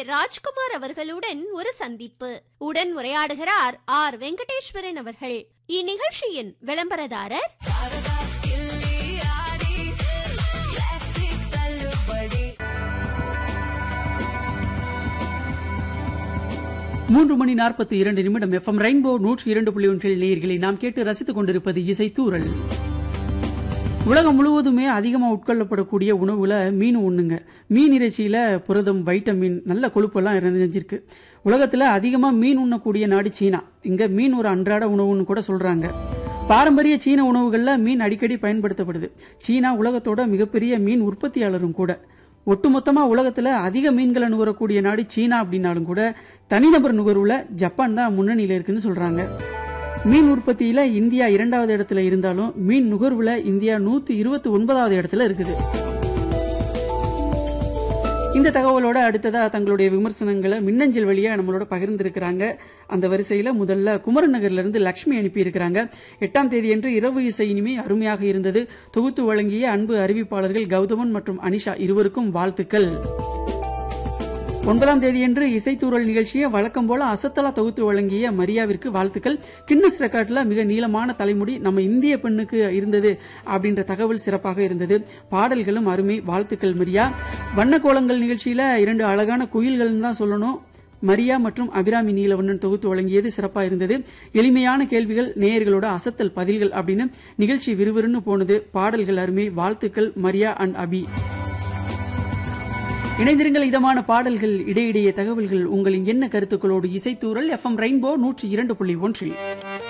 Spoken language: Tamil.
ராஜ்குமார் அவர்களுடன் ஒரு சந்திப்பு உடன் உரையாடுகிறார் ஆர் வெங்கடேஸ்வரன் அவர்கள் இந்நிகழ்ச்சியின் விளம்பரதாரர் மூன்று மணி நாற்பத்தி இரண்டு நிமிடம் எஃப்எம் ரெயின்போ நூற்றி இரண்டு புள்ளி ஒன்றில் நேயர்களை நாம் கேட்டு ரசித்துக் கொண்டிருப்பது இசை தூரல் உலகம் முழுவதுமே அதிகமாக உட்கொள்ளப்படக்கூடிய உணவுல மீன் ஒண்ணுங்க மீன் இறைச்சியில புரதம் வைட்டமின் நல்ல கொழுப்பெல்லாம் நிறைஞ்சிருக்கு உலகத்துல அதிகமா மீன் உண்ணக்கூடிய நாடு சீனா இங்க மீன் ஒரு அன்றாட உணவுன்னு கூட சொல்றாங்க பாரம்பரிய சீன உணவுகள்ல மீன் அடிக்கடி பயன்படுத்தப்படுது சீனா உலகத்தோட மிகப்பெரிய மீன் உற்பத்தியாளரும் கூட ஒட்டுமொத்தமா உலகத்துல அதிக மீன்களை நுகரக்கூடிய நாடு சீனா அப்படின்னாலும் கூட தனிநபர் நுகர்வுல ஜப்பான் தான் முன்னணியில இருக்குன்னு சொல்றாங்க மீன் உற்பத்தியில இந்தியா இரண்டாவது இடத்துல இருந்தாலும் மீன் நுகர்வுல இந்தியா நூத்தி இருபத்தி ஒன்பதாவது இடத்துல இருக்குது இந்த தகவலோட அடுத்ததா தங்களுடைய விமர்சனங்களை மின்னஞ்சல் வழியா நம்மளோட பகிர்ந்திருக்கிறாங்க அந்த வரிசையில முதல்ல குமரன் நகர்ல இருந்து லட்சுமி அனுப்பி இருக்கிறாங்க எட்டாம் தேதி அன்று இரவு இசை இனிமே அருமையாக இருந்தது தொகுத்து வழங்கிய அன்பு அறிவிப்பாளர்கள் கௌதமன் மற்றும் அனிஷா இருவருக்கும் வாழ்த்துக்கள் ஒன்பதாம் தேதியன்று இசைத்தூரல் நிகழ்ச்சியை வழக்கம் போல அசத்தலா தொகுத்து வழங்கிய மரியாவிற்கு வாழ்த்துக்கள் கின்னஸ் ரெக்கார்ட்ல மிக நீளமான தலைமுடி நம்ம இந்திய பெண்ணுக்கு இருந்தது அப்படின்ற தகவல் சிறப்பாக இருந்தது பாடல்களும் அருமை வாழ்த்துக்கள் மரியா வண்ண கோலங்கள் நிகழ்ச்சியில இரண்டு அழகான குயில்கள் தான் சொல்லணும் மரியா மற்றும் அபிராமி நீலவண்ணன் தொகுத்து வழங்கியது சிறப்பா இருந்தது எளிமையான கேள்விகள் நேயர்களோட அசத்தல் பதில்கள் அப்படின்னு நிகழ்ச்சி விறுவிறுன்னு போனது பாடல்கள் அருமை வாழ்த்துக்கள் மரியா அண்ட் அபி இணைந்திருங்கள் இதமான பாடல்கள் இடையிடையே தகவல்கள் உங்களின் என்ன கருத்துக்களோடு இசைத்தூரல் எஃப்எம் ரெயின்போ நூற்றி இரண்டு புள்ளி ஒன்றில்